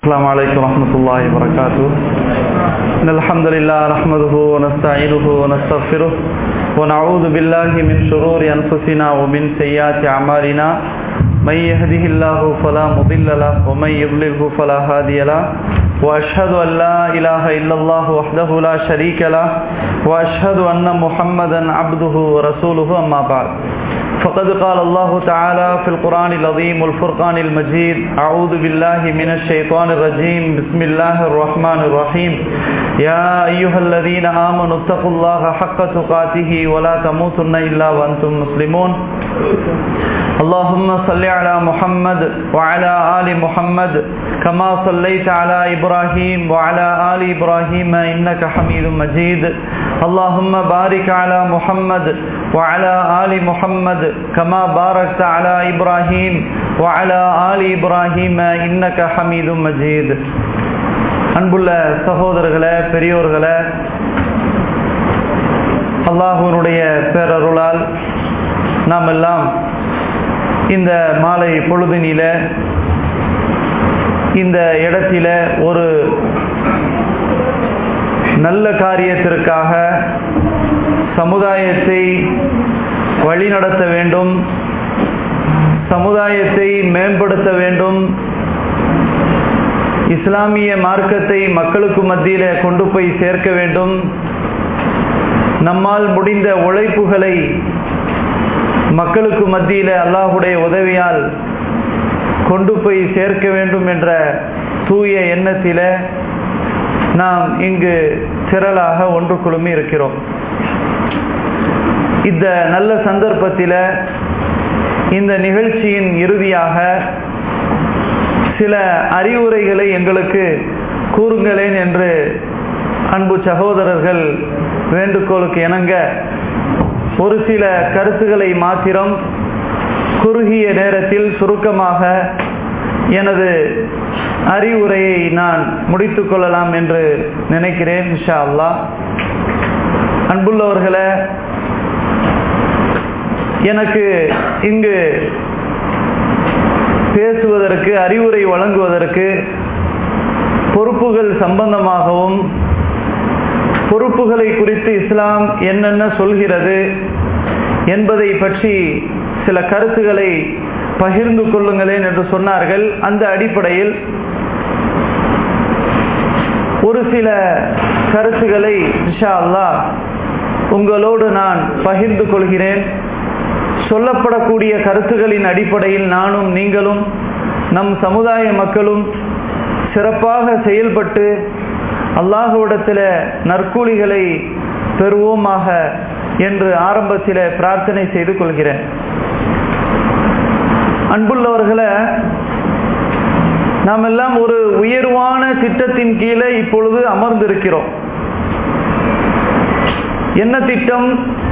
السلام عليكم ورحمة الله وبركاته إن الحمد لله نحمده ونستعينه ونستغفره ونعوذ بالله من شرور أنفسنا ومن سيئات أعمالنا من يهده الله فلا مضل له ومن يضلله فلا هادي له وأشهد أن لا إله إلا الله وحده لا شريك له وأشهد أن محمدا عبده ورسوله أما بعد فقد قال الله تعالى في القرآن العظيم والفرقان المجيد أعوذ بالله من الشيطان الرجيم بسم الله الرحمن الرحيم يا أيها الذين آمنوا اتقوا الله حق تقاته ولا تموتن إلا وأنتم مسلمون اللهم صل على محمد وعلى آل محمد كما صليت على إبراهيم وعلى آل إبراهيم إنك حميد مجيد اللهم بارك على محمد وعلى آل محمد كما باركت على إبراهيم وعلى آل إبراهيم إنك حميد مجيد அன்புள்ள சகோதரர்களே பெரியோர்களே அல்லாஹுனுடைய பேரருளால் நாம் எல்லாம் இந்த மாலை பொழுதினில இந்த இடத்தில ஒரு நல்ல காரியத்திற்காக சமுதாயத்தை வழிநடத்த வேண்டும் சமுதாயத்தை மேம்படுத்த வேண்டும் இஸ்லாமிய மார்க்கத்தை மக்களுக்கு மத்தியில கொண்டு போய் சேர்க்க வேண்டும் நம்மால் முடிந்த உழைப்புகளை மக்களுக்கு மத்தியில அல்லாஹுடைய உதவியால் கொண்டு போய் சேர்க்க வேண்டும் என்ற தூய எண்ணத்தில நாம் இங்கு திரளாக ஒன்று குழுமி இருக்கிறோம் இந்த நல்ல சந்தர்ப்பத்தில் இந்த நிகழ்ச்சியின் இறுதியாக சில அறிவுரைகளை எங்களுக்கு கூறுங்களேன் என்று அன்பு சகோதரர்கள் வேண்டுகோளுக்கு இணங்க ஒரு சில கருத்துக்களை மாத்திரம் குறுகிய நேரத்தில் சுருக்கமாக எனது அறிவுரையை நான் முடித்துக் கொள்ளலாம் என்று நினைக்கிறேன் இன்ஷா அல்லா அன்புள்ளவர்களை எனக்கு இங்கு பேசுவதற்கு அறிவுரை வழங்குவதற்கு பொறுப்புகள் சம்பந்தமாகவும் பொறுப்புகளை குறித்து இஸ்லாம் என்னென்ன சொல்கிறது என்பதை பற்றி சில கருத்துக்களை பகிர்ந்து கொள்ளுங்களேன் என்று சொன்னார்கள் அந்த அடிப்படையில் ஒரு சில கருத்துக்களை இன்ஷா அல்லா உங்களோடு நான் பகிர்ந்து கொள்கிறேன் சொல்லப்படக்கூடிய கருத்துகளின் அடிப்படையில் நானும் நீங்களும் நம் சமுதாய மக்களும் சிறப்பாக செயல்பட்டு அல்லாஹுவிடத்தில் நற்கூலிகளை பெறுவோமாக என்று ஆரம்பத்தில் பிரார்த்தனை செய்து கொள்கிறேன் அன்புள்ளவர்களை நாம் எல்லாம் ஒரு உயர்வான திட்டத்தின் கீழே இப்பொழுது அமர்ந்திருக்கிறோம் என்ன திட்டம்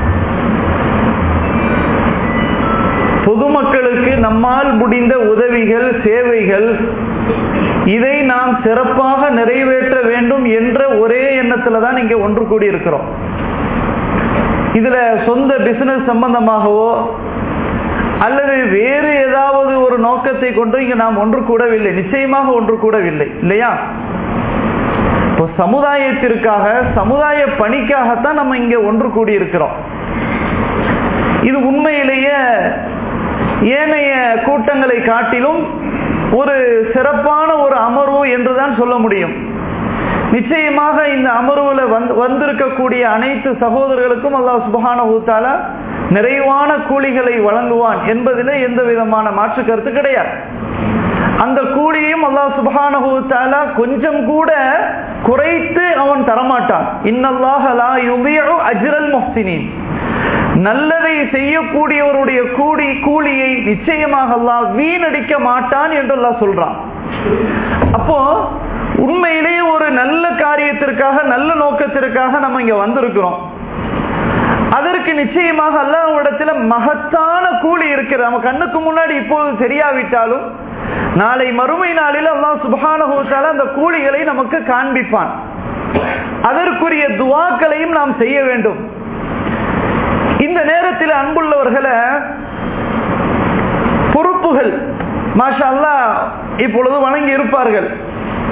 பொதுமக்களுக்கு நம்மால் முடிந்த உதவிகள் சேவைகள் இதை நாம் சிறப்பாக நிறைவேற்ற வேண்டும் என்ற ஒரே எண்ணத்துல தான் இங்க ஒன்று கூடி இருக்கிறோம் இதுல சொந்த பிசினஸ் சம்பந்தமாகவோ அல்லது வேறு ஏதாவது ஒரு நோக்கத்தை கொண்டு இங்க நாம் ஒன்று கூடவில்லை நிச்சயமாக ஒன்று கூடவில்லை இல்லையா இப்போ சமுதாயத்திற்காக சமுதாய பணிக்காகத்தான் நம்ம இங்க ஒன்று கூடி இருக்கிறோம் இது உண்மையிலேயே ஏனைய கூட்டங்களை காட்டிலும் ஒரு சிறப்பான ஒரு அமர்வு என்றுதான் சொல்ல முடியும் நிச்சயமாக இந்த அமர்வுல வந்திருக்கக்கூடிய அனைத்து சகோதரர்களுக்கும் அல்லாஹ் சுபஹான ஊத்தால நிறைவான கூலிகளை வழங்குவான் என்பதில் எந்த விதமான மாற்று கருத்து கிடையாது அந்த கூலியையும் அல்லாஹ் சுபஹான ஊத்தால கொஞ்சம் கூட குறைத்து அவன் தரமாட்டான் இன்னல்லாஹலா யுபியு அஜ்ரல் முஹ்சினின் நல்லதை செய்யக்கூடியவருடைய கூடி கூலியை நிச்சயமாக அல்லாஹ் வீணடிக்க மாட்டான் என்று அல்லாஹ் சொல்றான் அப்போ உண்மையிலேயே ஒரு நல்ல காரியத்திற்காக நல்ல நோக்கத்திற்காக நம்ம இங்க வந்திருக்கிறோம் அதற்கு நிச்சயமாக அல்லாஹ்விடத்துல மகத்தான கூலி இருக்கிறது நம்ம கண்ணுக்கு முன்னாடி இப்போது தெரியாவிட்டாலும் நாளை மறுமை நாளில் அல்லாஹ் சுபஹானஹூத்தால அந்த கூலிகளை நமக்கு காண்பிப்பான் அதற்குரிய துவாக்களையும் நாம் செய்ய வேண்டும் இந்த நேரத்தில் அன்புள்ளவர்களை பொறுப்புகள் மாஷா அல்லா இப்பொழுது வணங்கி இருப்பார்கள்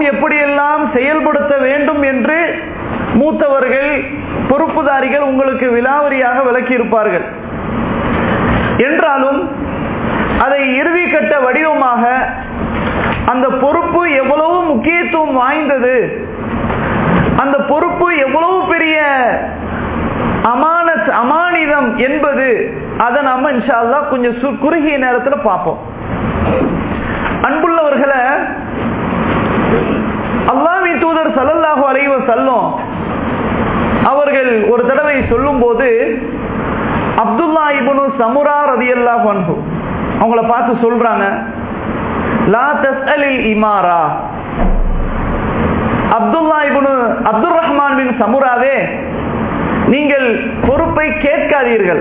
எப்படியெல்லாம் செயல்படுத்த வேண்டும் என்று மூத்தவர்கள் பொறுப்புதாரிகள் உங்களுக்கு விலாவரியாக விளக்கியிருப்பார்கள் என்றாலும் அதை இறுதி கட்ட வடிவமாக அந்த பொறுப்பு எவ்வளவு முக்கியத்துவம் வாய்ந்தது அந்த பொறுப்பு எவ்வளவு பெரிய அமானத் அமானிதம் என்பது அதை நாம இன்ஷால்லா கொஞ்சம் குறுகிய நேரத்தில் பார்ப்போம் அன்புள்ளவர்களை அல்லாவி தூதர் சல்லல்லாஹு அலைவ செல்லும் அவர்கள் ஒரு தடவை சொல்லும் போது அப்துல்லா இபனு சமுரா ரதி அல்லாஹ் அவங்கள பார்த்து சொல்றாங்க லா தஸ்அலில் இமாரா அப்துல்லா இபனு அப்துல் ரஹ்மான் பின் சமுராவே நீங்கள் பொறுப்பை கேட்காதீர்கள்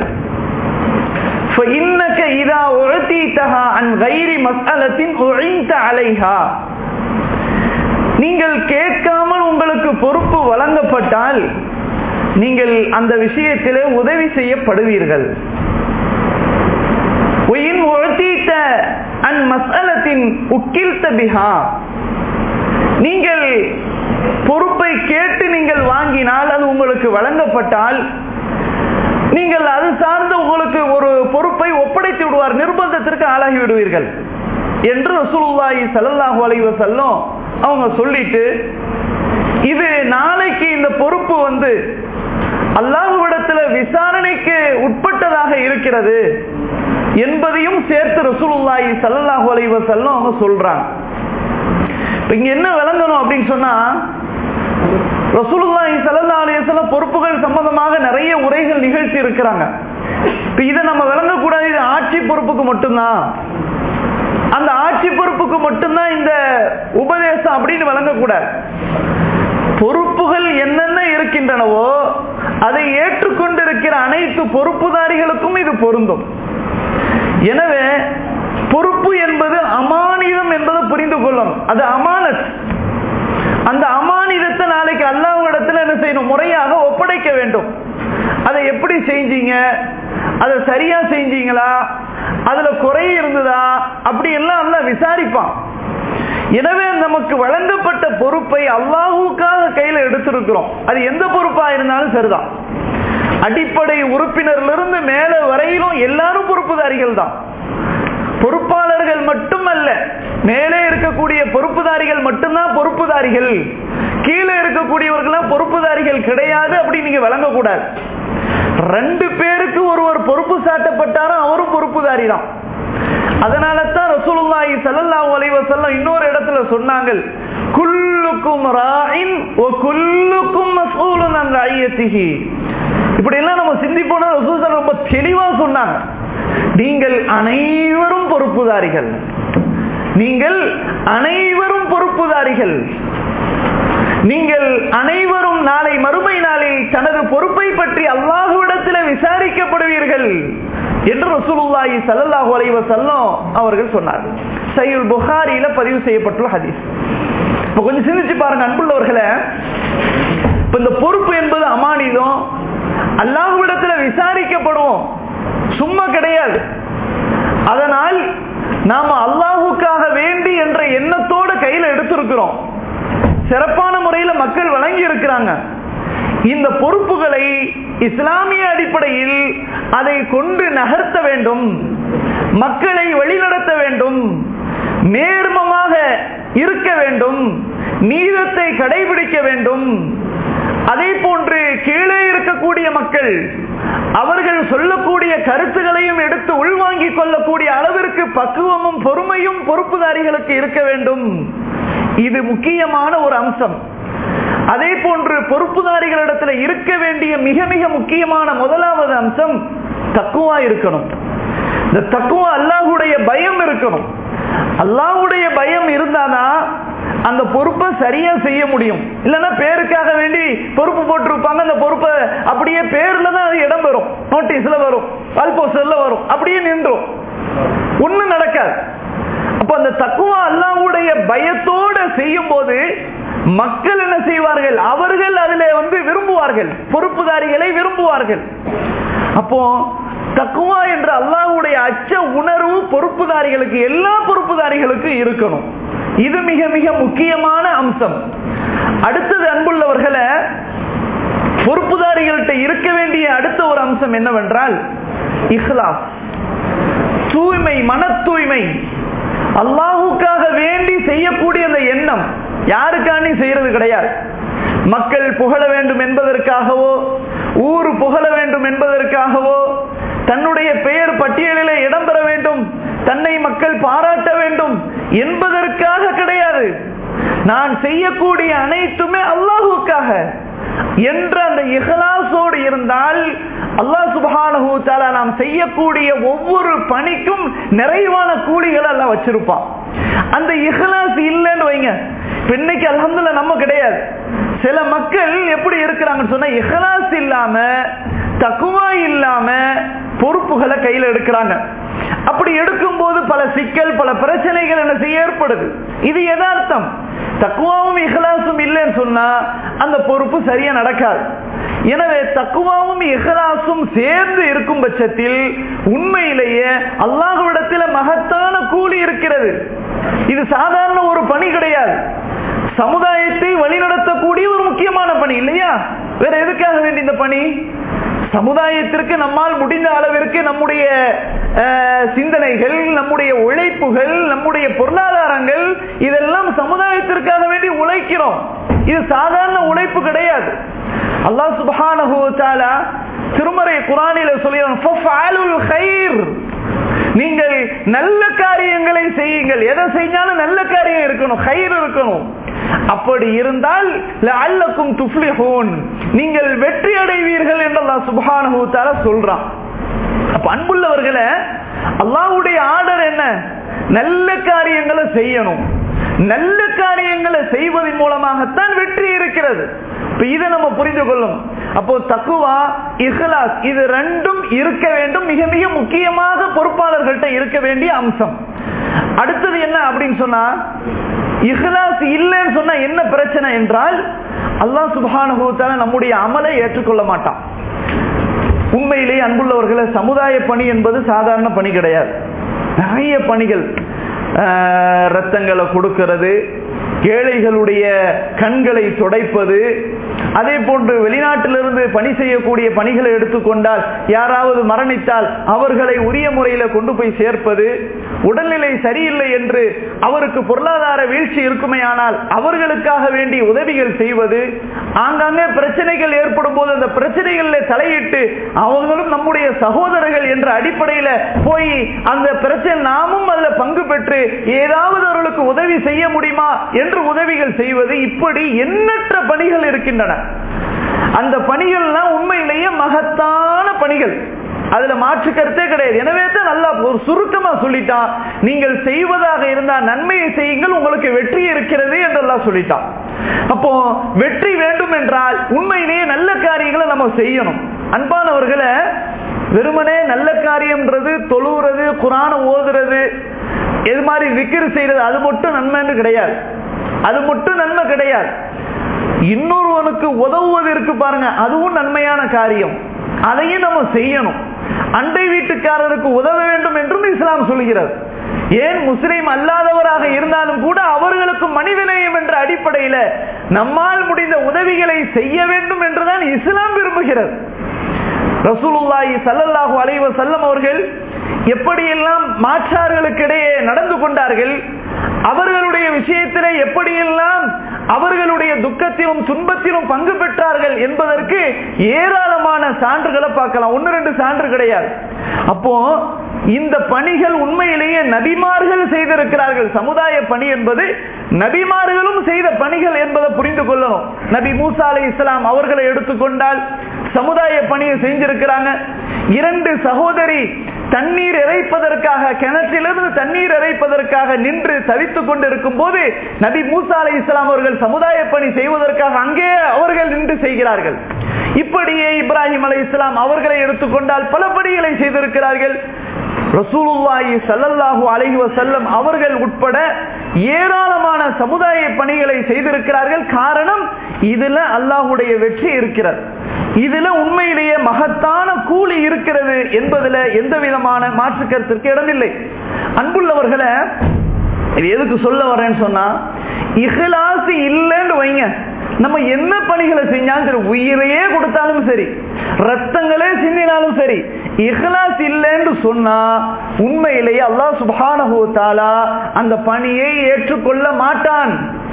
فإنك إذا أعطيتها عن غير مسألة أعنت عليها நீங்கள் கேட்காமல் உங்களுக்கு பொறுப்பு வழங்கப்பட்டால் நீங்கள் அந்த விஷயத்திலே உதவி செய்யப்படுவீர்கள் நீங்கள் பொறுப்பை கேட்டு நீங்கள் வாங்கினால் அது உங்களுக்கு வழங்கப்பட்டால் நீங்கள் அது சார்ந்த உங்களுக்கு ஒரு பொறுப்பை ஒப்படைத்து விடுவார் நிர்பந்தத்திற்கு ஆளாகி விடுவீர்கள் என்று ரசூலுல்லாஹி ஸல்லல்லாஹு அலைஹி வஸல்லம் அவங்க சொல்லிட்டு இது நாளைக்கு இந்த பொறுப்பு வந்து அல்லாஹுவிடத்துல விசாரணைக்கு உட்பட்டதாக இருக்கிறது என்பதையும் சேர்த்து ரசூலுல்லாஹி ஸல்லல்லாஹு அலைஹி வஸல்லம் அவங்க சொல்றாங்க இங்க என்ன விளங்கணும் அப்படின்னு சொன்னா ரசூலுல்லாஹி ஸல்லல்லாஹு அலைஹி வஸல்லம் பொறுப்புகள் சம்பந்தமாக நிறைய உரைகள் நிகழ்த்தி இருக்கிறாங்க இப்ப இதை நம்ம விளங்கக்கூடாது இது ஆட்சி பொறுப்புக்கு மட்டும்தான் அந்த ஆட்சி பொறுப்புக்கு மட்டும்தான் இந்த உபதேசம் அப்படின்னு விளங்கக்கூடாது பொறுப்புகள் என்னென்ன இருக்கின்றனவோ அதை ஏற்றுக்கொண்டிருக்கிற அனைத்து பொறுப்புதாரிகளுக்கும் இது பொருந்தும் எனவே பொறுப்பு என்பது அமானிதம் என்பதை புரிந்து கொள்ளணும் அது அமானத் அந்த அமானிதத்தை நாளைக்கு அல்லாஹ்விடத்தில் என்ன செய்யணும் முறையாக ஒப்படைக்க வேண்டும் அதை எப்படி செஞ்சீங்க அதை சரியா செஞ்சீங்களா அதுல குறை இருந்ததா அப்படி எல்லாம் அல்ல விசாரிப்பான் எனவே நமக்கு வழங்கப்பட்ட பொறுப்பை அல்லாஹுக்காக கையில எடுத்திருக்கிறோம் அது எந்த பொறுப்பா இருந்தாலும் சரிதான் அடிப்படை உறுப்பினரிலிருந்து மேல வரையிலும் எல்லாரும் பொறுப்புதாரிகள் தான் பொறுப்பாளர்கள் மட்டுமல்ல மேலே இருக்கக்கூடிய பொறுப்புதாரிகள் மட்டும்தான் பொறுப்புதாரிகள் கீழே இருக்கக்கூடியவர்கள் பொறுப்புதாரிகள் கிடையாது அப்படி நீங்க வழங்கக்கூடாது ரெண்டு பேருக்கு ஒருவர் பொறுப்பு சாட்டப்பட்டாரும் அவரும் பொறுப்புதாரி தான் அதனால தான் ரசூலுல்லாஹி ஸல்லல்லாஹு அலைஹி வஸல்லம் இன்னொரு இடத்துல சொன்னாங்க குல்லுக்கும் ராயின் வ குல்லுக்கும் மஸ்ஊலுன் அன் ரஅய்யத்திஹி இப்படி எல்லாம் நம்ம சிந்திப்போனா ரசூல் ரொம்ப தெளிவா சொன்னாங்க நீங்கள் அனைவரும் பொறுப்புதாரிகள் நீங்கள் அனைவரும் பொறுப்புதாரிகள் நீங்கள் அனைவரும் நாளை மறுமை நாளில் தனது பொறுப்பை பற்றி அல்லாஹுவிடத்தில் விசாரிக்கப்படுவீர்கள் என்று ரசூலுல்லாஹி ஸல்லல்லாஹு அலைஹி வஸல்லம் அவர்கள் சொன்னார்கள் சஹீஹ் புகாரியில பதிவு செய்யப்பட்டுள்ள ஹதீஸ் இப்ப கொஞ்சம் சிந்திச்சு பாருங்க அன்புள்ளவர்களே இப்ப இந்த பொறுப்பு என்பது அமானிதம் அல்லாஹுவிடத்துல விசாரிக்கப்படுவோம் சும்மா கிடையாது அதனால் நாம அல்லாஹுக்காக வேண்டி என்ற எண்ணத்தோட கையில எடுத்திருக்கிறோம் சிறப்பான முறையில மக்கள் வழங்கி இருக்கிறாங்க இந்த பொறுப்புகளை இஸ்லாமிய அடிப்படையில் அதை கொண்டு நகர்த்த வேண்டும் மக்களை வழிநடத்த வேண்டும் நேர்மமாக இருக்க வேண்டும் நீதத்தை கடைபிடிக்க வேண்டும் அதே போன்று கீழே இருக்கக்கூடிய மக்கள் அவர்கள் சொல்லக்கூடிய கருத்துகளையும் எடுத்து உள்வாங்கிக் கொள்ளக்கூடிய அளவிற்கு பக்குவமும் பொறுமையும் பொறுப்புதாரிகளுக்கு இருக்க வேண்டும் இது முக்கியமான ஒரு அம்சம் அதே போன்று பொறுப்புதாரிகளிடத்துல இருக்க வேண்டிய மிக மிக முக்கியமான முதலாவது அம்சம் தக்குவா இருக்கணும் இந்த தக்குவா அல்லாஹுடைய பயம் இருக்கணும் அல்லாஹுடைய பயம் இருந்தாதான் அந்த பொறுப்பை சரியா செய்ய முடியும் இல்லைன்னா பேருக்காக வேண்டி பொறுப்பு போட்டிருப்பாங்க அந்த பொறுப்பை அப்படியே பேர்ல தான் அது இடம் வரும் நோட்டீஸ்ல வரும் வால்போஸ்டர்ல வரும் அப்படியே நின்றும் ஒண்ணும் நடக்காது அப்ப அந்த தக்குவா அல்லாவுடைய பயத்தோட செய்யும் போது மக்கள் என்ன செய்வார்கள் அவர்கள் அதுல வந்து விரும்புவார்கள் பொறுப்புதாரிகளை விரும்புவார்கள் அப்போ தக்குவா என்ற அல்லாஹுடைய அச்ச உணர்வு பொறுப்புதாரிகளுக்கு எல்லா பொறுப்புதாரிகளுக்கும் இருக்கணும் இது மிக மிக முக்கியமான அம்சம் அடுத்தது அன்புள்ளவர்களை பொறுப்புதாரிகள்கிட்ட இருக்க வேண்டிய அடுத்த ஒரு அம்சம் என்னவென்றால் இஹ்லாஸ் தூய்மை மன தூய்மை அல்லாஹுக்காக வேண்டி செய்யக்கூடிய அந்த எண்ணம் யாருக்காண்டி செய்யறது கிடையாது மக்கள் புகழ வேண்டும் என்பதற்காகவோ ஊர் புகழ வேண்டும் என்பதற்காகவோ தன்னுடைய பெயர் பட்டியலிலே இடம்பெற வேண்டும் தன்னை மக்கள் பாராட்ட வேண்டும் என்பதற்காக கிடையாது நான் செய்யக்கூடிய அனைத்துமே அல்லாஹுக்காக என்ற அந்த இஹலாசோடு இருந்தால் அல்லாஹ் சுபஹானஹு தஆலா நாம் செய்யக்கூடிய ஒவ்வொரு பணிக்கும் நிறைவான கூலிகள் எல்லாம் வச்சிருப்பான் அந்த இஹலாஸ் இல்லைன்னு வைங்க இன்னைக்கு அலமதுல நம்ம கிடையாது சில மக்கள் எப்படி இருக்கிறாங்கன்னு சொன்னா இஹலாஸ் இல்லாம தக்குவா இல்லாம பொறுப்புகளை கையில எடுக்கிறாங்க அப்படி எடுக்கும் போது பல சிக்கல் பல பிரச்சனைகள் என்ன செய்ய ஏற்படுது இது யதார்த்தம் தக்குவாவும் இஹலாசும் இல்லைன்னு சொன்னா அந்த பொறுப்பு சரியா நடக்காது எனவே தக்குவாவும் இஹலாசும் சேர்ந்து இருக்கும் பட்சத்தில் உண்மையிலேயே அல்லாஹுவிடத்தில் மகத்தான கூலி இருக்கிறது இது சாதாரண ஒரு பணி கிடையாது சமுதாயத்தை வழிநடத்தக்கூடிய ஒரு முக்கியமான பணி இல்லையா வேற எதுக்காக வேண்டிய இந்த பணி சமுதாயத்திற்கு நம்மால் முடிந்த அளவிற்கு நம்முடைய சிந்தனைகள் நம்முடைய உழைப்புகள் நம்முடைய பொருளாதாரங்கள் இதெல்லாம் சமுதாயத்திற்காக வேண்டி உழைக்கிறோம் இது சாதாரண உழைப்பு கிடையாது அல்லாஹ் சுபஹானஹு தஆலா திருமறை குரானில சொல்லிடுறான் நீங்கள் நல்ல காரியங்களை செய்யுங்கள் எதை செஞ்சாலும் நல்ல காரியம் இருக்கணும் கயிறு இருக்கணும் அப்படி இருந்தால் அல்லக்கும் துஃப்லிஹூன் நீங்கள் வெற்றி அடைவீர்கள் என்று அல்லாஹ் சுப்ஹானஹு தஆலா சொல்றான் அப்ப அன்புள்ளவர்களே அல்லாஹ்வுடைய ஆர்டர் என்ன நல்ல காரியங்களை செய்யணும் நல்ல காரியங்களை செய்வதன் மூலமாகத்தான் வெற்றி இருக்கிறது இப்ப இதை நம்ம புரிந்து கொள்ளும் அப்போ தக்குவா இஹ்லாஸ் இது ரெண்டும் இருக்க வேண்டும் மிக மிக முக்கியமாக பொறுப்பாளர்கள்ட்ட இருக்க வேண்டிய அம்சம் அடுத்தது என்ன அப்படின்னு சொன்னா இஹ்லாஸ் இல்லைன்னு சொன்னா என்ன பிரச்சனை என்றால் அல்லாஹ் சுபானுபவத்தால நம்முடைய அமலை ஏற்றுக்கொள்ள மாட்டான் உண்மையிலேயே அன்புள்ளவர்களை சமுதாய பணி என்பது சாதாரண பணி கிடையாது நிறைய பணிகள் ரத்தங்களை கொடுக்கிறது ஏழைகளுடைய கண்களை துடைப்பது அதே போன்று வெளிநாட்டிலிருந்து பணி செய்யக்கூடிய பணிகளை எடுத்துக்கொண்டால் யாராவது மரணித்தால் அவர்களை உரிய முறையில கொண்டு போய் சேர்ப்பது உடல்நிலை சரியில்லை என்று அவருக்கு பொருளாதார வீழ்ச்சி இருக்குமே ஆனால் அவர்களுக்காக வேண்டி உதவிகள் செய்வது ஆங்காங்கே பிரச்சனைகள் ஏற்படும் போது அந்த பிரச்சனைகளில் தலையிட்டு அவர்களும் நம்முடைய சகோதரர்கள் என்ற அடிப்படையில போய் அந்த பிரச்சனை நாமும் அதுல பங்கு பெற்று ஏதாவது அவர்களுக்கு உதவி செய்ய முடியுமா என்று உதவிகள் செய்வது இப்படி எண்ணற்ற பணிகள் இருக்கின்றன அந்த பணிகள்லாம் உண்மையிலேயே மகத்தான பணிகள் அதுல மாற்று கருத்தே கிடையாது எனவே தான் நல்லா ஒரு சுருக்கமா சொல்லிட்டான் நீங்கள் செய்வதாக இருந்தா நன்மையை செய்யுங்கள் உங்களுக்கு வெற்றி இருக்கிறது என்றெல்லாம் சொல்லிட்டான் அப்போ வெற்றி வேண்டும் என்றால் உண்மையிலேயே நல்ல காரியங்களை நம்ம செய்யணும் அன்பானவர்களை வெறுமனே நல்ல காரியம்ன்றது தொழுறது குரான ஓதுறது இது மாதிரி விக்கிரி செய்யறது அது மட்டும் நன்மைன்னு கிடையாது அது மட்டும் நன்மை கிடையாது இன்னொருவனுக்கு உதவுவது இருக்கு பாருங்க அதுவும் நன்மையான காரியம் அதையும் நம்ம செய்யணும் அண்டை வீட்டுக்காரருக்கு உதவ வேண்டும் என்றும் இஸ்லாம் சொல்கிறது ஏன் முஸ்லீம் அல்லாதவராக இருந்தாலும் கூட அவர்களுக்கு மனிதநேயம் என்ற அடிப்படையில நம்மால் முடிந்த உதவிகளை செய்ய வேண்டும் என்றுதான் இஸ்லாம் விரும்புகிறது ரசூலுல்லாஹி சல்லல்லாஹு அலைஹி வஸல்லம் அவர்கள் எப்படியெல்லாம் மாற்றார்களுக்கு இடையே நடந்து கொண்டார்கள் அவர்களுடைய விஷயத்திலே எப்படியெல்லாம் அவர்களுடைய துக்கத்திலும் துன்பத்திலும் பங்கு பெற்றார்கள் என்பதற்கு ஏராளமான சான்றுகளை பார்க்கலாம் ஒன்னு ரெண்டு சான்று கிடையாது அப்போ இந்த பணிகள் உண்மையிலேயே நபிமார்கள் செய்திருக்கிறார்கள் சமுதாய பணி என்பது நபிமார்களும் செய்த பணிகள் என்பதை புரிந்து கொள்ளணும் நபி மூசா அலை இஸ்லாம் அவர்களை எடுத்துக்கொண்டால் சமுதாய பணியை செஞ்சிருக்கிறாங்க இரண்டு சகோதரி தண்ணீர் இறைப்பதற்காக கிணற்றிலிருந்து தண்ணீர் இறைப்பதற்காக நின்று தவித்துக் கொண்டிருக்கும் போது நபி மூசா அலை இஸ்லாம் அவர்கள் சமுதாய பணி செய்வதற்காக அங்கே அவர்கள் நின்று செய்கிறார்கள் இப்படியே இப்ராஹிம் அலை இஸ்லாம் அவர்களை எடுத்துக்கொண்டால் பல பணிகளை செய்திருக்கிறார்கள் ரசூலுல்லாஹி சல்லல்லாஹு அலைஹி வஸல்லம் அவர்கள் உட்பட ஏராளமான சமுதாய பணிகளை செய்திருக்கிறார்கள் காரணம் இதுல அல்லாஹுடைய வெற்றி இருக்கிறது இதுல உண்மையிலேயே மகத்தான கூலி இருக்கிறது என்பதுல எந்த விதமான மாற்று கருத்திற்கு இடமில்லை அன்புள்ளவர்களை இது எதுக்கு சொல்ல வரேன்னு சொன்னா இஹ்லாஸ் இல்லைன்னு வைங்க நம்ம என்ன பணிகளை செஞ்சாலும் சரி உயிரையே கொடுத்தாலும் சரி ரத்தங்களே சிந்தினாலும் சரி இஹ்லாஸ் இல்லைன்னு சொன்னா உண்மையிலேயே அல்லாஹ் சுப்ஹானஹு தஆலா அந்த பணியை ஏற்றுக்கொள்ள மாட்டான்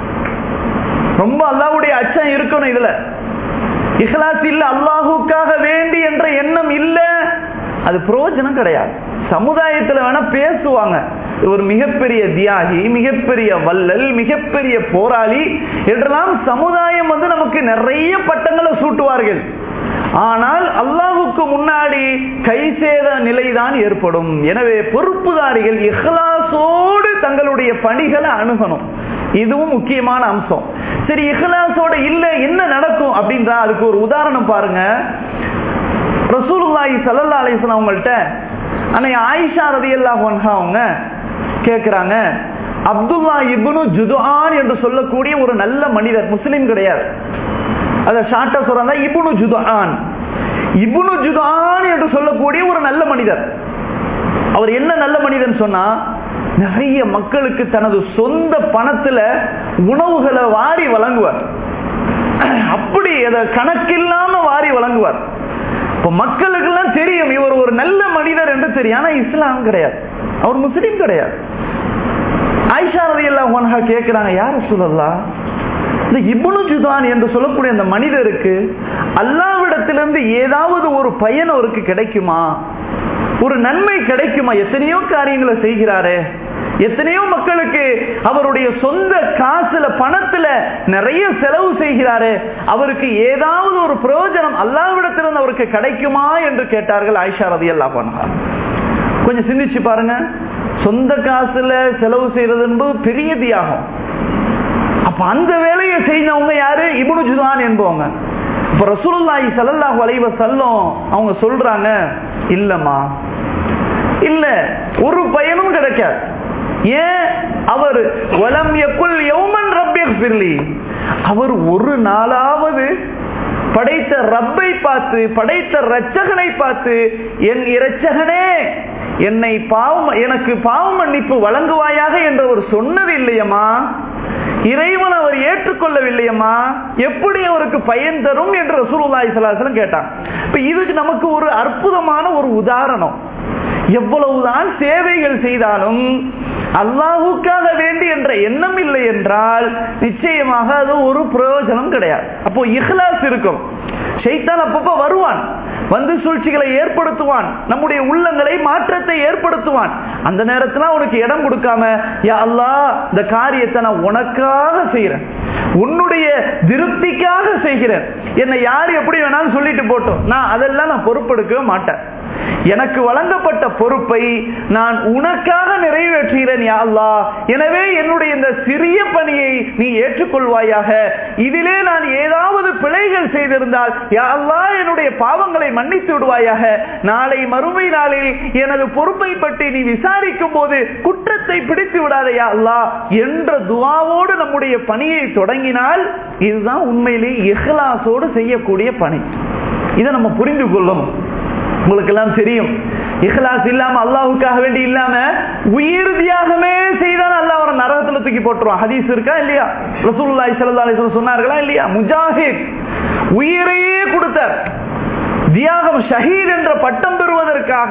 ரொம்ப அல்லாஹ்வுடைய அச்சம் இருக்கணும் இதுல இஹ்லாஸ் இல்ல அல்லாஹுக்காக வேண்டி என்ற எண்ணம் இல்ல அது பிரயோஜனம் கிடையாது சமுதாயத்துல வேணா பேசுவாங்க ஒரு மிகப்பெரிய தியாகி மிகப்பெரிய வள்ளல் மிகப்பெரிய போராளி என்றெல்லாம் சமுதாயம் வந்து நமக்கு நிறைய பட்டங்களை சூட்டுவார்கள் ஆனால் அல்லாஹுக்கு முன்னாடி கை சேத நிலைதான் ஏற்படும் எனவே பொறுப்புதாரிகள் இஹ்லாசோடு தங்களுடைய பணிகளை அணுகணும் இதுவும் முக்கியமான அம்சம் சரி இஹ்லாசோட இல்ல என்ன நடக்கும் அப்படின்றா அதுக்கு ஒரு உதாரணம் பாருங்க ரசூலுல்லாஹி ஸல்லல்லாஹு அலைஹி வஸல்லம் அவங்கள்ட்ட அன்னை ஆயிஷா ரலியல்லாஹு அன்ஹா அவங்க கேக்குறாங்க அப்துல்லா இப்னு ஜுதுஆன் என்று சொல்லக்கூடிய ஒரு நல்ல மனிதர் முஸ்லிம் கிடையாது அத ஷார்ட்டா சொல்றாங்க இப்னு ஜுதுஆன் இப்னு ஜுதுஆன் என்று சொல்லக்கூடிய ஒரு நல்ல மனிதர் அவர் என்ன நல்ல மனிதன் சொன்னா நிறைய மக்களுக்கு தனது சொந்த பணத்துல உணவுகளை வாரி வழங்குவார் அப்படி அதை கணக்கில்லாம வாரி வழங்குவார் இப்ப மக்களுக்கு எல்லாம் தெரியும் இவர் ஒரு நல்ல மனிதர் என்று தெரியும் ஆனா இஸ்லாம் கிடையாது அவர் முஸ்லீம் கிடையாது ஆயிஷா ரவி எல்லாம் கேட்கிறாங்க யார சொல்லலாம் இந்த இப்னு ஜுதான் என்று சொல்லக்கூடிய அந்த மனிதருக்கு அல்லாவிடத்திலிருந்து ஏதாவது ஒரு பயன் அவருக்கு கிடைக்குமா ஒரு நன்மை கிடைக்குமா எத்தனையோ காரியங்களை செய்கிறாரே எத்தனையோ மக்களுக்கு அவருடைய சொந்த காசுல பணத்துல நிறைய செலவு செய்கிறாரு அவருக்கு ஏதாவது ஒரு பிரயோஜனம் அல்லாவிடத்திலிருந்து அவருக்கு கிடைக்குமா என்று கேட்டார்கள் ஆயிஷா ரதி அல்லா கொஞ்சம் சிந்திச்சு பாருங்க சொந்த காசுல செலவு செய்யறது என்பது பெரிய தியாகம் அப்ப அந்த வேலையை செய்தவங்க யாரு இபுனு ஜுதான் என்பவங்க இப்ப ரசூலுல்லாஹி ஸல்லல்லாஹு அலைஹி வஸல்லம் அவங்க சொல்றாங்க இல்லம்மா இல்ல ஒரு பயனும் கிடைக்காது ஏன் அவர் வலம் எக்குள் யௌமன் ரப்பியக்ஃபிர்லி அவர் ஒரு நாளாவது படைத்த ரப்பை பார்த்து படைத்த ரச்சகனை பார்த்து என் இரட்சகனே என்னை பாவம் எனக்கு பாவ மன்னிப்பு வழங்குவாயாக என்று அவர் சொன்னது இல்லையம்மா இறைவன் அவர் ஏற்றுக்கொள்ளவில்லையம்மா எப்படி அவருக்கு பயன் தரும் என்று ரசூலுல்லாஹி ஸல்லல்லாஹு கேட்டான் இப்ப இதுக்கு நமக்கு ஒரு அற்புதமான ஒரு உதாரணம் எவ்வளவுதான் சேவைகள் செய்தாலும் அல்லாஹுக்காக வேண்டி என்ற எண்ணம் இல்லை என்றால் நிச்சயமாக அது ஒரு பிரயோஜனம் கிடையாது அப்போ இஹ்லாஸ் இருக்கும் ஷைத்தான் அப்பப்ப வருவான் வந்து சூழ்ச்சிகளை ஏற்படுத்துவான் நம்முடைய உள்ளங்களை மாற்றத்தை ஏற்படுத்துவான் அந்த நேரத்துல அவனுக்கு இடம் கொடுக்காம யா அல்லாஹ் இந்த காரியத்தை நான் உனக்காக செய்யறேன் உன்னுடைய திருப்திக்காக செய்கிறேன் என்னை யார் எப்படி வேணாலும் சொல்லிட்டு போட்டோம் நான் அதெல்லாம் நான் பொறுப்பெடுக்கவே மாட்டேன் எனக்கு வழங்கப்பட்ட பொறுப்பை நான் உனக்காக நிறைவேற்றுகிறேன் யா அல்லாஹ் எனவே என்னுடைய இந்த சிறிய பணியை நீ ஏற்றுக்கொள்வாயாக இதிலே நான் ஏதாவது பிழைகள் செய்திருந்தால் யா அல்லாஹ் என்னுடைய பாவங்களை மன்னித்து விடுவாயாக நாளை மறுமை நாளில் எனது பொறுப்பை பற்றி நீ விசாரிக்கும் போது குற்றத்தை பிடித்து விடாதையா அல்லாஹ் என்ற துவாவோடு நம்முடைய பணியை தொடங்கினால் இதுதான் உண்மையிலேயே இஹ்லாசோடு செய்யக்கூடிய பணி இதை நம்ம புரிந்து கொள்ளணும் உங்களுக்கு எல்லாம் தெரியும் இஹ்லாஸ் இல்லாம அல்லாஹுக்காக வேண்டி இல்லாம உயிர் தியாகமே செய்தால் அல்லாஹ் அவரை நரகத்துல தூக்கி போட்டுருவான் ஹதீஸ் இருக்கா இல்லையா ரசூலுல்லாஹி ஸல்லல்லாஹு அலைஹி வஸல்லம் சொன்னார்களா இல்லையா முஜாஹித் உயிரையே கொடுத்தார் தியாகம் ஷஹீத் என்ற பட்டம் பெறுவதற்காக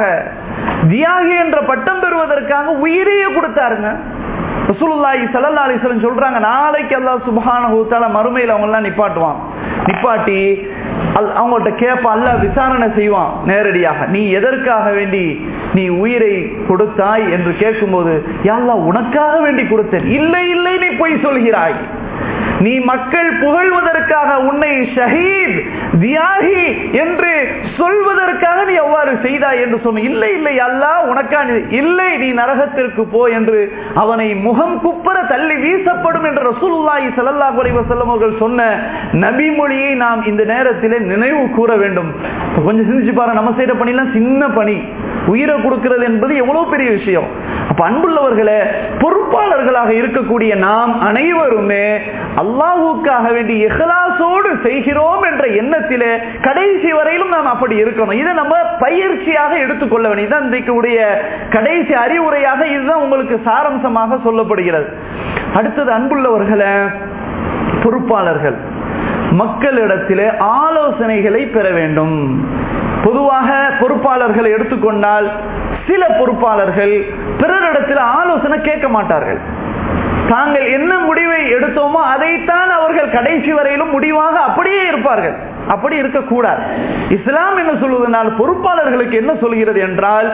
தியாகி என்ற பட்டம் பெறுவதற்காக உயிரையே கொடுத்தாருங்க ரசூலுல்லாஹி ஸல்லல்லாஹு அலைஹி வஸல்லம் சொல்றாங்க நாளைக்கு அல்லாஹ் சுப்ஹானஹு தஆலா மறுமையில அவங்க எல்லாம் நிப்பாட்டுவான் நிப்பாட்டி அவங்கள்ட்ட கேட்ப அல்ல விசாரணை செய்வான் நேரடியாக நீ எதற்காக வேண்டி நீ உயிரை கொடுத்தாய் என்று கேட்கும்போது யாழ்லா உனக்காக வேண்டி கொடுத்தேன் இல்லை இல்லை நீ பொய் சொல்கிறாய் நீ மக்கள் புகழ்வதற்காக உன்னை ஷஹீத் தியாகி என்று சொல்வதற்காக நீ எவ்வாறு செய்தாய் என்று சொன்ன இல்லை இல்லை அல்லா உனக்கா இல்லை நீ நரகத்திற்கு போ என்று அவனை முகம் குப்பர தள்ளி வீசப்படும் என்று ரசூலுல்லாஹி ஸல்லல்லாஹு அலைஹி வஸல்லம் அவர்கள் சொன்ன நபி மொழியை நாம் இந்த நேரத்திலே நினைவு கூற வேண்டும் கொஞ்சம் சிந்திச்சு பாருங்க நம்ம செய்யற பணிலாம் சின்ன பணி உயிரை கொடுக்கிறது என்பது எவ்வளவு பெரிய விஷயம் அப்ப அன்புள்ளவர்களே பொறுப்பாளர்களாக இருக்கக்கூடிய நாம் அனைவருமே அல்லாஹுக்காக வேண்டி எஹ்லாசோடு செய்கிறோம் என்ற எண்ணத்திலே கடைசி வரையிலும் நாம் அப்படி இருக்கணும் இதை நம்ம பயிற்சியாக எடுத்துக்கொள்ள வேண்டும் இதான் இன்றைக்கு கடைசி அறிவுரையாக இதுதான் உங்களுக்கு சாரம்சமாக சொல்லப்படுகிறது அடுத்தது அன்புள்ளவர்களை பொறுப்பாளர்கள் மக்களிடத்திலே ஆலோசனைகளை பெற வேண்டும் பொதுவாக பொறுப்பாளர்களை எடுத்துக்கொண்டால் சில பொறுப்பாளர்கள் பிறரிடத்தில் ஆலோசனை கேட்க மாட்டார்கள் தாங்கள் என்ன முடிவை எடுத்தோமோ அதைத்தான் அவர்கள் கடைசி வரையிலும் முடிவாக அப்படியே இருப்பார்கள் அப்படி இருக்கக்கூடாது இஸ்லாம் என்ன சொல்வதனால் பொறுப்பாளர்களுக்கு என்ன சொல்கிறது என்றால்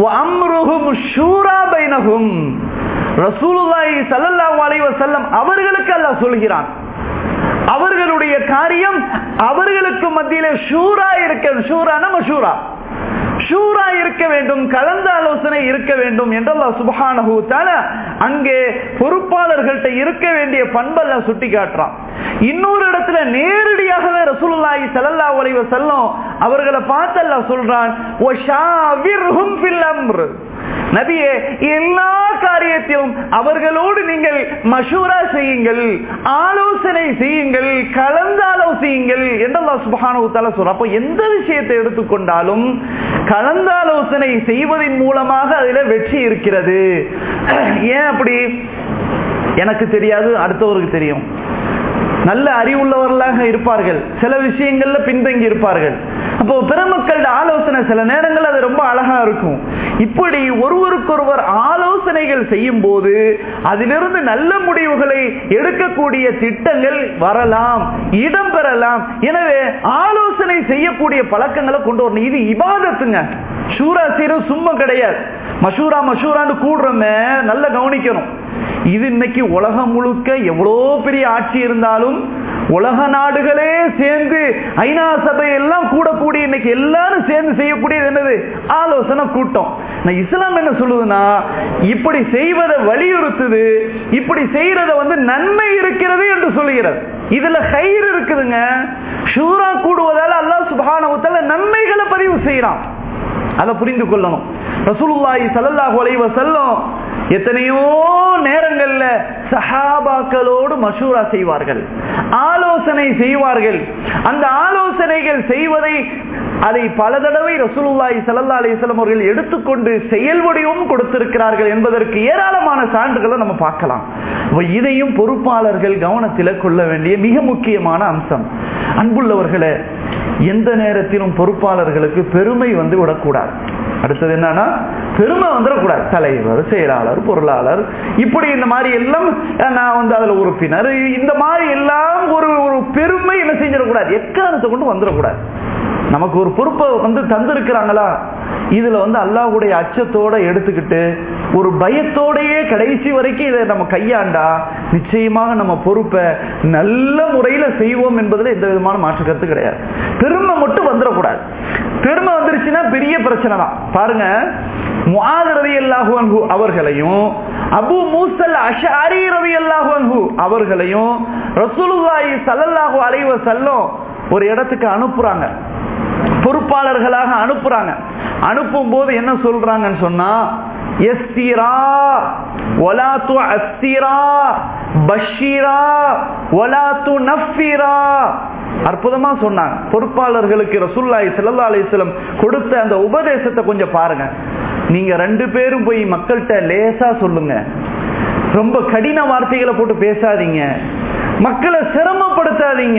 ரசூலுல்லாஹி ஸல்லல்லாஹு அலைஹி வஸல்லம் அவர்களுக்கு அல்லாஹ் சொல்கிறான் அவர்களுடைய காரியம் அவர்களுக்கு மத்தியிலே ஷூரா இருக்க ஷூரான மஷூரா ஷூரா இருக்க வேண்டும் கலந்த ஆலோசனை இருக்க வேண்டும் என்று அல்லாஹ் சுபஹானஹு தஆலா அங்கே பொறுப்பாளர்கள்ட்ட இருக்க வேண்டிய பண்பல்ல சுட்டி காட்டுறான் இன்னொரு இடத்துல நேரடியாகவே ரசூலுல்லாஹி ஸல்லல்லாஹு அலைஹி வஸல்லம் அவர்களை பார்த்து அல்லாஹ் சொல்றான் வஷாவிர்ஹும் ஃபில் அம்ர் நபியே எல்லா காரியத்திலும் அவர்களோடு நீங்கள் மஷூரா செய்யுங்கள் ஆலோசனை செய்யுங்கள் கலந்து ஆலோசியுங்கள் என்று சுபஹானு தால சொல்ற அப்போ எந்த விஷயத்தை எடுத்துக்கொண்டாலும் கலந்தாலோசனை செய்வதன் மூலமாக அதுல வெற்றி இருக்கிறது ஏன் அப்படி எனக்கு தெரியாது அடுத்தவருக்கு தெரியும் நல்ல அறிவுள்ளவர்களாக இருப்பார்கள் சில விஷயங்கள்ல பின்தங்கி இருப்பார்கள் அப்போ பெருமக்களோட ஆலோசனை சில நேரங்கள் அது ரொம்ப அழகா இருக்கும் இப்படி ஒருவருக்கொருவர் ஆலோசனைகள் செய்யும் போது அதிலிருந்து நல்ல முடிவுகளை எடுக்கக்கூடிய திட்டங்கள் வரலாம் இடம் பெறலாம் எனவே ஆலோசனை செய்யக்கூடிய பழக்கங்களை கொண்டு வரணும் இது இபாதத்துங்க ஷூரா சீரம் சும்மா கிடையாது மஷூரா மஷூரான்னு கூடுறோமே நல்ல கவனிக்கணும் இது இன்னைக்கு உலகம் முழுக்க எவ்வளோ பெரிய ஆட்சி இருந்தாலும் உலக நாடுகளே சேர்ந்து ஐநா சபை எல்லாம் கூடக்கூடிய இன்னைக்கு எல்லாரும் சேர்ந்து செய்யக்கூடியது என்னது ஆலோசனை கூட்டம் நான் இஸ்லாம் என்ன சொல்லுதுன்னா இப்படி செய்வதை வலியுறுத்துது இப்படி செய்யறத வந்து நன்மை இருக்கிறது என்று சொல்லுகிறது இதுல கயிறு இருக்குதுங்க ஷூரா கூடுவதால் அல்லாஹ் சுபானவத்தால நன்மைகளை பதிவு செய்யறான் அதை புரிந்து கொள்ளணும் ரசூலுல்லாஹி ஸல்லல்லாஹு அலைஹி வஸல்லம் எத்தனையோ நேரங்கள்ல சஹாபாக்களோடு மஷூரா செய்வார்கள் ஆலோசனை செய்வார்கள் அந்த ஆலோசனைகள் செய்வதை அதை பல தடவை ரசூலுல்லாஹி ஸல்லல்லாஹு அலைஹி வஸல்லம் அவர்கள் எடுத்துக்கொண்டு செயல் வடிவம் கொடுத்திருக்கிறார்கள் என்பதற்கு ஏராளமான சான்றுகளை நம்ம பார்க்கலாம் இதையும் பொறுப்பாளர்கள் கவனத்தில் கொள்ள வேண்டிய மிக முக்கியமான அம்சம் அன்புள்ளவர்களே எந்த நேரத்திலும் பொறுப்பாளர்களுக்கு பெருமை வந்து விடக்கூடாது அடுத்தது என்னன்னா பெருமை வந்துடக்கூடாது தலைவர் செயலாளர் பொருளாளர் இப்படி இந்த மாதிரி எல்லாம் நான் வந்து அதுல உறுப்பினர் இந்த மாதிரி எல்லாம் ஒரு ஒரு பெருமை என்ன செஞ்சிடக்கூடாது எக்காரணத்தை கொண்டு வந்துடக்கூடாது நமக்கு ஒரு பொறுப்பை வந்து தந்திருக்கிறாங்களா இதுல வந்து அல்லாஹுடைய அச்சத்தோட எடுத்துக்கிட்டு ஒரு பயத்தோடையே கடைசி வரைக்கும் இதை நம்ம கையாண்டா நிச்சயமாக நம்ம பொறுப்பை நல்ல முறையில செய்வோம் என்பதுல எந்த விதமான மாற்று கருத்து கிடையாது பெருமை மட்டும் வந்துடக்கூடாது பெருமை வந்துருச்சுன்னா பெரிய பிரச்சனை தான் பாருங்க ரவி அல்லாஹு அவர்களையும் அபு மூசல் அஷாரி ரவி அல்லாஹு அவர்களையும் ரசூலுல்லாஹி சல்லல்லாஹு அலைவ செல்லும் ஒரு இடத்துக்கு அனுப்புறாங்க பொறுப்பாளர்களாக அனுப்புறாங்க அனுப்பும் போது என்ன சொல்றாங்கன்னு சொன்னா எஸ்திரா ஒலாத்து அஸ்திரா பஷீரா ஒலாத்து நஃபிரா அற்புதமா சொன்னாங்க பொறுப்பாளர்களுக்கு ரசூல்லாய் சல்லா அலிஸ்லம் கொடுத்த அந்த உபதேசத்தை கொஞ்சம் பாருங்க நீங்க ரெண்டு பேரும் போய் மக்கள்கிட்ட லேசா சொல்லுங்க ரொம்ப கடின வார்த்தைகளை போட்டு பேசாதீங்க மக்களை சிரமப்படுத்தாதீங்க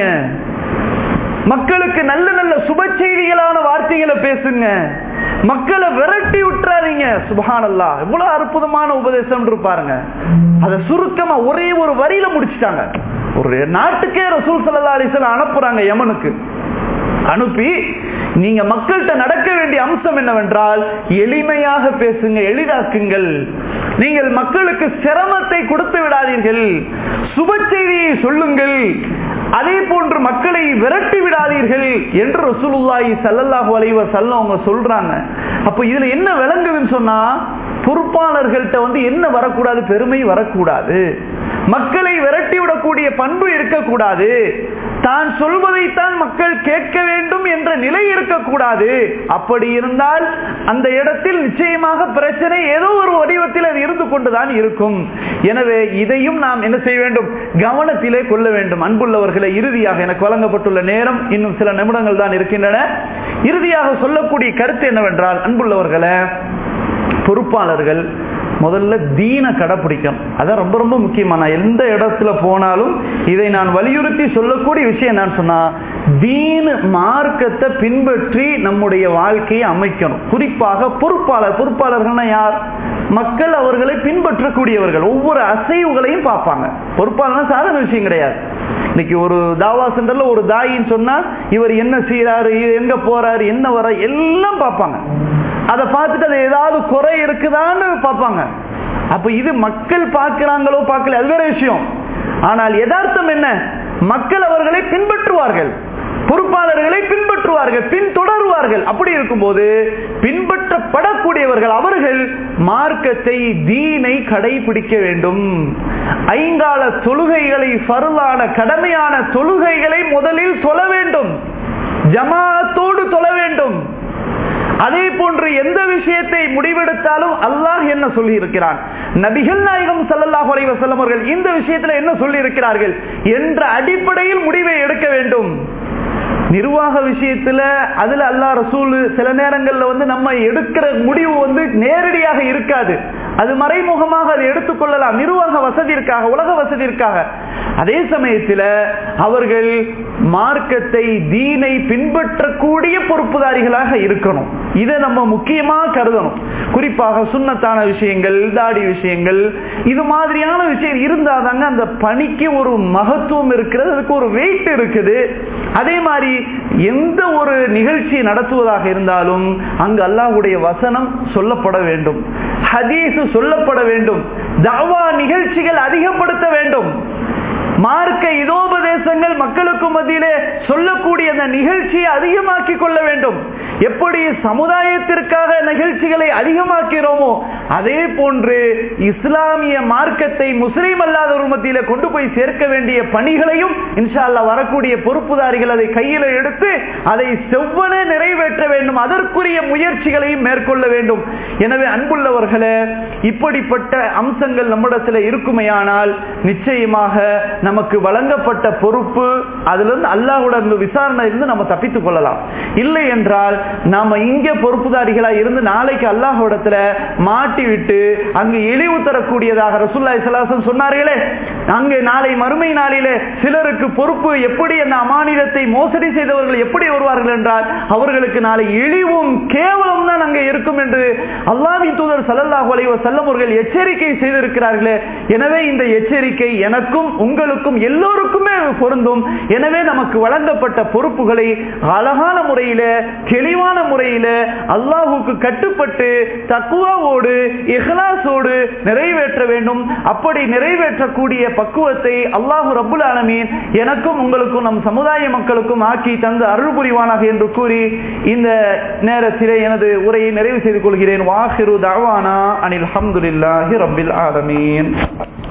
மக்களுக்கு நல்ல நல்ல சுப செய்திகளான வார்த்தைகளை பேசுங்க மக்களை விரட்டி விட்டுறாதீங்க சுபஹானல்லா எவ்வளவு அற்புதமான உபதேசம் பாருங்க அதை சுருக்கமா ஒரே ஒரு வரியில முடிச்சிட்டாங்க ஒரு நாட்டுக்கே ரசூல் சல்லா அலிஸ்லாம் அனுப்புறாங்க யமனுக்கு அனுப்பி நீங்க மக்கள்கிட்ட நடக்க வேண்டிய அம்சம் என்னவென்றால் எளிமையாக பேசுங்க எளிதாக்குங்கள் நீங்கள் மக்களுக்கு சிரமத்தை கொடுத்து விடாதீர்கள் சுப செய்தியை சொல்லுங்கள் அதே போன்று மக்களை விரட்டி விடாதீர்கள் என்று ரசூலுல்லாஹி சல்லல்லாஹு அலைஹி வஸல்லம் அவங்க சொல்றாங்க அப்ப இதுல என்ன விளங்குதுன்னு சொன்னா பொறுப்பாளர்கள்ட்ட வந்து என்ன வரக்கூடாது பெருமை வரக்கூடாது மக்களை விரட்டி விடக்கூடிய பண்பு இருக்கக்கூடாது தான் சொல்வதைத்தான் மக்கள் கேட்க வேண்டும் என்ற நிலை இருக்கக்கூடாது அப்படி இருந்தால் அந்த இடத்தில் நிச்சயமாக பிரச்சனை ஏதோ ஒரு வடிவத்தில் அது இருந்து கொண்டுதான் இருக்கும் எனவே இதையும் நாம் என்ன செய்ய வேண்டும் கவனத்திலே கொள்ள வேண்டும் அன்புள்ளவர்களை இறுதியாக எனக்கு வழங்கப்பட்டுள்ள நேரம் இன்னும் சில நிமிடங்கள் தான் இருக்கின்றன இறுதியாக சொல்லக்கூடிய கருத்து என்னவென்றால் அன்புள்ளவர்களை பொறுப்பாளர்கள் முதல்ல தீன கடைப்பிடிக்கணும் அதான் ரொம்ப ரொம்ப முக்கியமா நான் எந்த இடத்துல போனாலும் இதை நான் வலியுறுத்தி சொல்லக்கூடிய விஷயம் நான் சொன்னா தீன மார்க்கத்தை பின்பற்றி நம்முடைய வாழ்க்கையை அமைக்கணும் குறிப்பாக பொறுப்பாளர் பொறுப்பாளர்கள்னா யார் மக்கள் அவர்களை பின்பற்றக்கூடியவர்கள் ஒவ்வொரு அசைவுகளையும் பார்ப்பாங்க பொறுப்பாளர்னா சாதாரண விஷயம் கிடையாது இன்னைக்கு ஒரு தாவா சென்டர்ல ஒரு தாயின்னு சொன்னா இவர் என்ன செய்யறாரு எங்க போறாரு என்ன வர எல்லாம் பார்ப்பாங்க அதை பார்த்துட்டு அது ஏதாவது குறை இருக்குதான்னு பார்ப்பாங்க அப்ப இது மக்கள் பார்க்கிறாங்களோ பார்க்கல அது வேற விஷயம் ஆனால் யதார்த்தம் என்ன மக்கள் அவர்களை பின்பற்றுவார்கள் பொறுப்பாளர்களை பின்பற்றுவார்கள் பின்தொடருவார்கள் அப்படி இருக்கும்போது பின்பற்றப்படக்கூடியவர்கள் அவர்கள் மார்க்கத்தை தீனை கடைபிடிக்க வேண்டும் ஐங்கால தொழுகைகளை ஃபருளான கடமையான தொழுகைகளை முதலில் தொழ வேண்டும் ஜமாத்தோடு தொழ வேண்டும் அதே போன்று எந்த விஷயத்தை முடிவெடுத்தாலும் அல்லாஹ் என்ன சொல்லி இருக்கிறான் நபிகள் நாயகம் சல்லல்லாஹு அலைஹி வஸல்லம் அவர்கள் இந்த விஷயத்துல என்ன சொல்லி இருக்கிறார்கள் என்ற அடிப்படையில் முடிவை எடுக்க வேண்டும் நிர்வாக விஷயத்துல அதுல அல்லா ரசூல் சில நேரங்கள்ல வந்து நம்ம எடுக்கிற முடிவு வந்து நேரடியாக இருக்காது அது மறைமுகமாக அதை எடுத்துக்கொள்ளலாம் நிர்வாக வசதிற்காக உலக வசதிற்காக அதே சமயத்தில் அவர்கள் மார்க்கத்தை தீனை பின்பற்றக்கூடிய பொறுப்புதாரிகளாக இருக்கணும் இதை நம்ம முக்கியமா கருதணும் குறிப்பாக சுண்ணத்தான விஷயங்கள் தாடி விஷயங்கள் இது மாதிரியான விஷயம் இருந்தாதாங்க அந்த பணிக்கு ஒரு மகத்துவம் இருக்கிறது அதுக்கு ஒரு வெயிட் இருக்குது அதே மாதிரி எந்த ஒரு நிகழ்ச்சி நடத்துவதாக இருந்தாலும் அங்கு அல்லாஹுடைய வசனம் சொல்லப்பட வேண்டும் ஹதீஸ் சொல்லப்பட வேண்டும் தாவா நிகழ்ச்சிகள் அதிகப்படுத்த வேண்டும் மார்க்க இதோபதேசங்கள் மக்களுக்கு மத்தியிலே சொல்லக்கூடிய அந்த நிகழ்ச்சியை அதிகமாக்கி கொள்ள வேண்டும் எப்படி சமுதாயத்திற்காக நிகழ்ச்சிகளை அதிகமாக்கிறோமோ அதே போன்று இஸ்லாமிய மார்க்கத்தை முஸ்லீம் அல்லாதவர் மத்தியில கொண்டு போய் சேர்க்க வேண்டிய பணிகளையும் இன்ஷால்லா வரக்கூடிய பொறுப்புதாரிகள் அதை கையில எடுத்து அதை செவ்வன நிறைவேற்ற வேண்டும் அதற்குரிய முயற்சிகளையும் மேற்கொள்ள வேண்டும் எனவே அன்புள்ளவர்களே இப்படிப்பட்ட அம்சங்கள் நம்மிடத்தில் இருக்குமையானால் நிச்சயமாக நமக்கு வழங்கப்பட்ட பொறுப்பு அதுல இருந்து அல்லாஹோட விசாரணை இருந்து நம்ம தப்பித்துக் கொள்ளலாம் இல்லை என்றால் நாம இங்க பொறுப்புதாரிகளா இருந்து நாளைக்கு அல்லாஹோடத்துல மாட்டி விட்டு அங்கு இழிவு தரக்கூடியதாக ரசூல்லாய் சலாசம் சொன்னார்களே அங்கு நாளை மறுமை நாளிலே சிலருக்கு பொறுப்பு எப்படி அந்த அமானிதத்தை மோசடி செய்தவர்கள் எப்படி வருவார்கள் என்றால் அவர்களுக்கு நாளை இழிவும் கேவலம் தான் அங்கே இருக்கும் என்று அல்லாவின் தூதர் சல்லல்லாஹு அலைஹி வஸல்லம் அவர்கள் எச்சரிக்கை செய்திருக்கிறார்களே எனவே இந்த எச்சரிக்கை எனக்கும் உங்களுக்கும் எல்லோருக்குமே பொருந்தும் எனவே நமக்கு வழங்கப்பட்ட பொறுப்புகளை அழகான முறையில தெளிவான முறையில அல்லாஹுக்கு கட்டுப்பட்டு தக்குவாவோடு இஹ்லாசோடு நிறைவேற்ற வேண்டும் அப்படி நிறைவேற்றக்கூடிய பக்குவத்தை அல்லாஹு ரபுல் ஆலமீன் எனக்கும் உங்களுக்கும் நம் சமுதாய மக்களுக்கும் ஆக்கி தந்து அருள் புரிவானாக என்று கூறி இந்த நேரத்திலே எனது உரையை நிறைவு செய்து கொள்கிறேன் வாஹிரு தவானா அனில் அஹமதுல்லாஹி ரபில் ஆலமீன்